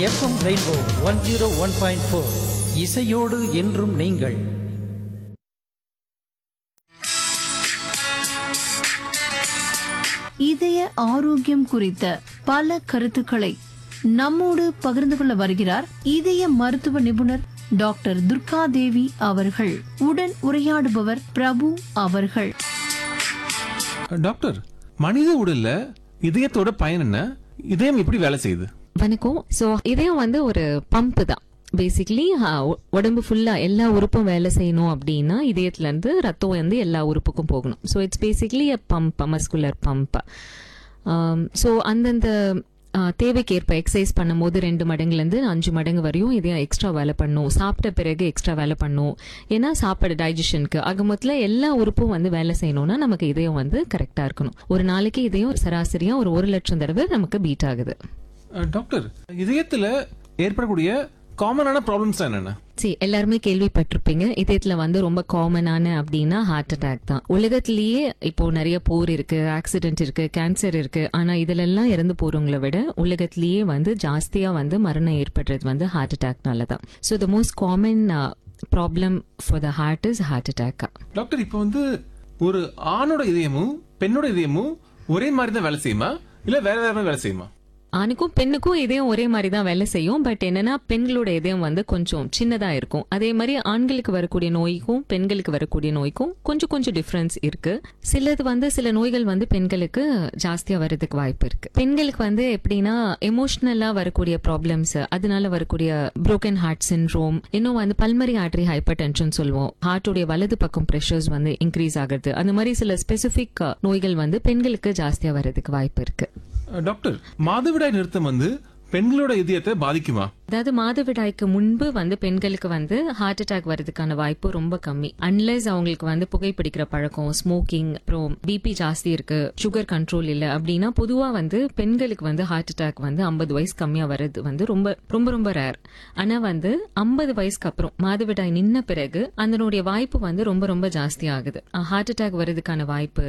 FM rainbow one zero one point four இசையோடு என்றும் நீங்கள் இதய ஆரோக்கியம் குறித்த பல கருத்துக்களை நம்மோடு பகிர்ந்து கொள்ள வருகிறார் இதய மருத்துவ நிபுணர் டாக்டர் துர்கா தேவி அவர்கள் உடன் உரையாடுபவர் பிரபு அவர்கள் டாக்டர் மனித உடல்ல இதயத்தோட பயன் என்ன இதயம் எப்படி வேலை செய்யுது வணக்கம் ஸோ இதயம் வந்து ஒரு பம்ப் தான் பேசிக்லி உடம்பு ஃபுல்லா எல்லா உறுப்பும் வேலை செய்யணும் அப்படின்னா இதயத்துல இருந்து ரத்தம் வந்து எல்லா உறுப்புக்கும் போகணும் so it's basically uh pump muscular pump so அந்தந்த ஆ, தேவைக்கேற்ப எக்ஸசைஸ் பண்ணும்போது ரெண்டு மடங்குலேருந்து அஞ்சு மடங்கு வரையும் இதயம் எக்ஸ்ட்ரா வேலை பண்ணும் சாப்பிட்ட பிறகு எக்ஸ்ட்ரா வேலை பண்ணும் ஏன்னா சாப்பாடு டைஜஷனுக்கு ஆக மொத்தத்தில் எல்லா உறுப்பும் வந்து வேலை செய்யணும்னா நமக்கு இதயம் வந்து கரெக்டாக இருக்கணும் ஒரு நாளைக்கு இதயம் சராசரியாக ஒரு ஒரு லட்சம் தடவை நமக்கு பீட் ஆகுது அஹ், டாக்டர் இதயத்துல ஏற்படக்கூடிய காமனான ப்ராப்ளம்ஸ் என்னென்ன சரி எல்லாருமே கேள்விப்பட்டிருப்பீங்க இதயத்துல வந்து ரொம்ப காமனான அப்படின்னா ஹார்ட் அட்டாக் தான் உலகத்திலேயே இப்போ நிறைய போர் இருக்கு ஆக்சிடென்ட் இருக்கு கேன்சர் இருக்கு ஆனா இதுல எல்லாம் இறந்து போறவங்கள விட உலகத்திலேயே வந்து ஜாஸ்தியா வந்து மரணம் ஏற்படுறது வந்து ஹார்ட் அட்டாக்னால தான் so the most common problem for the heart is heart attack doctor இப்போ வந்து ஒரு ஆணோட இதயமும் பெண்ணோட இதயமும் ஒரே மாதிரி தான் வேலை செய்யுமா இல்ல வேற வேற மாதிரி வேலை செய்யுமா ஆணுக்கும் பெண்ணுக்கும் இதயம் ஒரே மாதிரி தான் வேலை செய்யும் பட் என்னன்னா பெண்களோட இதயம் வந்து கொஞ்சம் சின்னதா இருக்கும் அதே மாதிரி ஆண்களுக்கு வரக்கூடிய நோய்க்கும் பெண்களுக்கு வரக்கூடிய நோய்க்கும் கொஞ்சம் கொஞ்சம் டிஃபரன்ஸ் இருக்கு சிலது வந்து சில நோய்கள் வந்து பெண்களுக்கு ஜாஸ்தியா வர்றதுக்கு வாய்ப்பு இருக்கு பெண்களுக்கு வந்து எப்படின்னா எமோஷனலா வரக்கூடிய ப்ராப்ளம்ஸ் அதனால வரக்கூடிய broken ஹார்ட் சின்ரோம் இன்னும் வந்து பல்மரி ஆர்டரி ஹைப்பர் டென்ஷன் சொல்லுவோம் ஹார்ட்டுடைய வலது பக்கம் ப்ரெஷர்ஸ் வந்து இன்க்ரீஸ் ஆகுறது அந்த மாதிரி சில ஸ்பெசிபிக் நோய்கள் வந்து பெண்களுக்கு ஜாஸ்தியா வர்றதுக்கு வாய்ப்பு இருக்கு அஹ், டாக்டர் மாதவிடாய் நிறுத்தம் வந்து பெண்களோட இதயத்தை பாதிக்குமா அதாவது மாதவிடாய்க்கு முன்பு வந்து பெண்களுக்கு வந்து ஹார்ட் அட்டாக் வரதுக்கான வாய்ப்பு ரொம்ப கம்மி அன்லெஸ் அவங்களுக்கு வந்து புகைப்பிடிக்கிற பழக்கம் ஸ்மோக்கிங் அப்புறம் பிபி ஜாஸ்தி இருக்கு சுகர் கண்ட்ரோல் இல்ல அப்படின்னா பொதுவா வந்து பெண்களுக்கு வந்து ஹார்ட் அட்டாக் வந்து ஐம்பது வயசு கம்மியா வர்றது வந்து ரொம்ப ரொம்ப ரொம்ப ரேர் ஆனா வந்து ஐம்பது வயசுக்கு அப்புறம் மாதவிடாய் நின்ன பிறகு அதனுடைய வாய்ப்பு வந்து ரொம்ப ரொம்ப ஜாஸ்தி ஆகுது ஹார்ட் அட்டாக் வரதுக்கான வாய்ப்பு